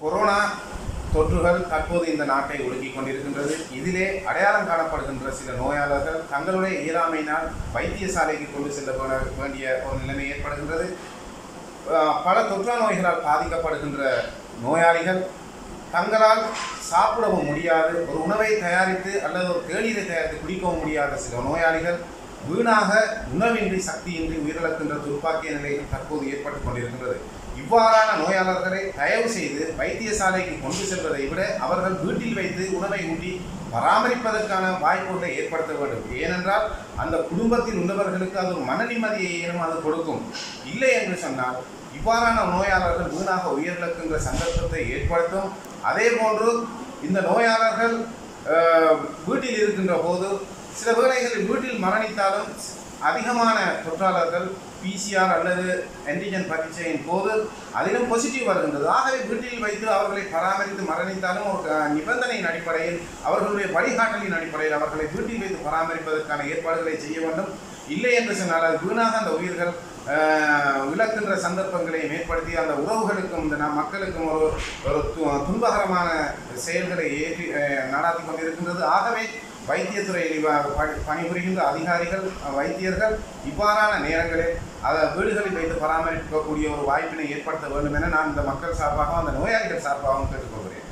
corona தொற்றுகள் தற்போது இந்த நாட்டை ஒடுக்கிக் கொண்டிருக்கின்றது இதிலே அடையாளம் காணப்படுகின்ற சில நோயாளர்கள் தங்களுடைய இயலாமையினால் வைத்தியசாலைக்கு கொண்டு செல்ல வேண- வேண்டிய ஒரு நிலைமை ஏற்படுகின்றது அஹ் பல தொற்றா நோய்களால் பாதிக்கப்படுகின்ற நோயாளிகள் தங்களால் சாப்பிடவும் முடியாது ஒரு உணவை தயாரித்து அல்லது ஒரு தேநீரை தயாரித்து குடிக்கவும் முடியாத சில நோயாளிகள் வீணாக உணவின்றி சக்தியின்றி உயிரிழக்கின்ற துர்ப்பாக்கிய நிலைகள் தற்போது ஏற்பட்டுக் கொண்டிருக்கின்றது இவ்வாறான நோயாளர்களை தயவு செய்து வைத்தியசாலைக்கு கொண்டு செல்வதை விட அவர்கள் வீட்டில் வைத்து உணவை ஊட்டி பராமரிப்பதற்கான வாய்ப்புகளை ஏற்படுத்த வேண்டும் ஏனென்றால் அந்த குடும்பத்தில் உள்ளவர்களுக்கு அது ஒரு மன நிம்மதியையும் அது கொடுக்கும் இல்லை என்று சொன்னால் இவ்வாறான நோயாளர்கள் வீணாக உயிரிழக்கின்ற சந்தர்ப்பத்தை ஏற்படுத்தும் அதே போன்று இந்த நோயாளர்கள் அஹ், வீட்டில் இருக்கின்ற போது சில வேளைகளில் வீட்டில் மரணித்தாலும் அதிகமான தொற்றாளர்கள் பிசிஆர் அல்லது ஆன்டிஜன் பரீட்சையின் போது அதிலும் பாசிட்டிவ் வருகின்றது ஆகவே வீட்டில் வைத்து அவர்களை பராமரித்து மரணித்தாலும் ஒரு அஹ், நிபந்தனையின் அடிப்படையில் அவர்களுடைய வழிகாட்டலின் அடிப்படையில் அவர்களை வீட்டில் வைத்து பராமரிப்பதற்கான ஏற்பாடுகளை செய்ய வேண்டும் இல்லை என்று சொன்னால் அது வீணாக அந்த உயிர்கள் அஹ், இழக்கின்ற சந்தர்ப்பங்களை ஏற்படுத்தி அந்த உறவுகளுக்கும் இந்த நம் மக்களுக்கும் ஒரு ஒரு து- துன்பகரமான செயல்களை ஏற்றி அஹ், நடாத்தி கொண்டிருக்கின்றது ஆகவே வைத்தியத்துறையில் இவ- பணி- பணிபுரிகின்ற அதிகாரிகள் அஹ், வைத்தியர்கள் இவ்வாறான நேரங்களில் அதை வீடுகளில் வைத்து பராமரிக்கக்கூடிய ஒரு வாய்ப்பினை ஏற்படுத்த வேண்டும் என நான் இந்த மக்கள் சார்பாகவும் அந்த நோயாளிகள் சார்பாகவும் கேட்டுக்கொள்கிறேன்